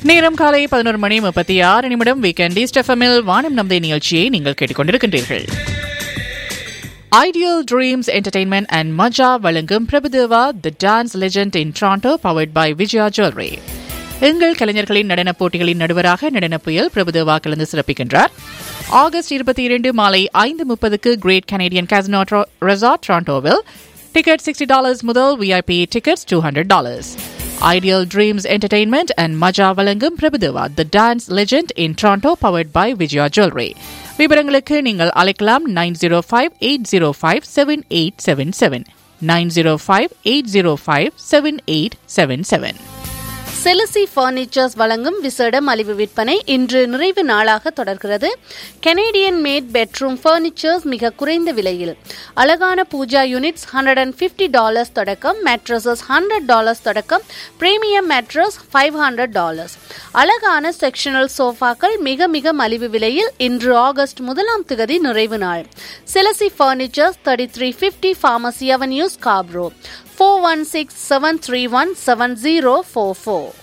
நேரம் காலை பதினோரு மணி முப்பத்தி ஆறு நிமிடம் வீக்கெண்ட் ஸ்டெஃபமில் வானம் நம்பை நிகழ்ச்சியை நீங்கள் கேட்டுக்கொண்டிருக்கின்றீர்கள் ideal dreams entertainment and Maja வழங்கும் Prabhudeva the dance legend in Toronto powered by Vijaya jewellery எங்கள் கலைஞர்களின் நடனப் போட்டிகளின் நடுவராக நடனப் புயல் பிரபுதேவா கலந்து சிறப்பிக்கின்றார் ஆகஸ்ட் இருபத்தி இரண்டு மாலை ஐந்து முப்பதுக்கு கிரேட் கனேடியன் காசினோ ரெசார்ட் ட்ராண்டோவில் டிக்கெட் சிக்ஸ்டி டாலர்ஸ் முதல் VIP tickets two hundred dollars ideal dreams entertainment and Maja வழங்கும் Prabhudeva the dance legend in Toronto powered by Vijaya jewellery விவரங்களுக்கு நீங்கள் அழைக்கலாம் nine zero five eight zero five seven eight seven seven nine zero five eight zero five seven eight seven seven Chelsea furnitures வழங்கும் விசேட மலிவு விற்பனை இன்று நிறைவு நாளாக தொடர்கிறது கெனேடியன் மேட் பெட்ரூம் பர்னிச்சர்ஸ் மிக குறைந்த விலையில் அழகான pooja units hundred and fifty dollars தொடக்கம் மேட்ரஸஸ் ஹண்ட்ரட் டாலர்ஸ் தொடக்கம் premium mattress five hundred dollars அழகான செக்ஷனல் சோஃபாக்கள் மிக மிக மலிவு விலையில் இன்று ஆகஸ்ட் முதலாம் திகதி நிறைவு நாள் Chelsea furnitures thirty three fifty pharmacy avenues Scarborough four one six seven three one seven zero four four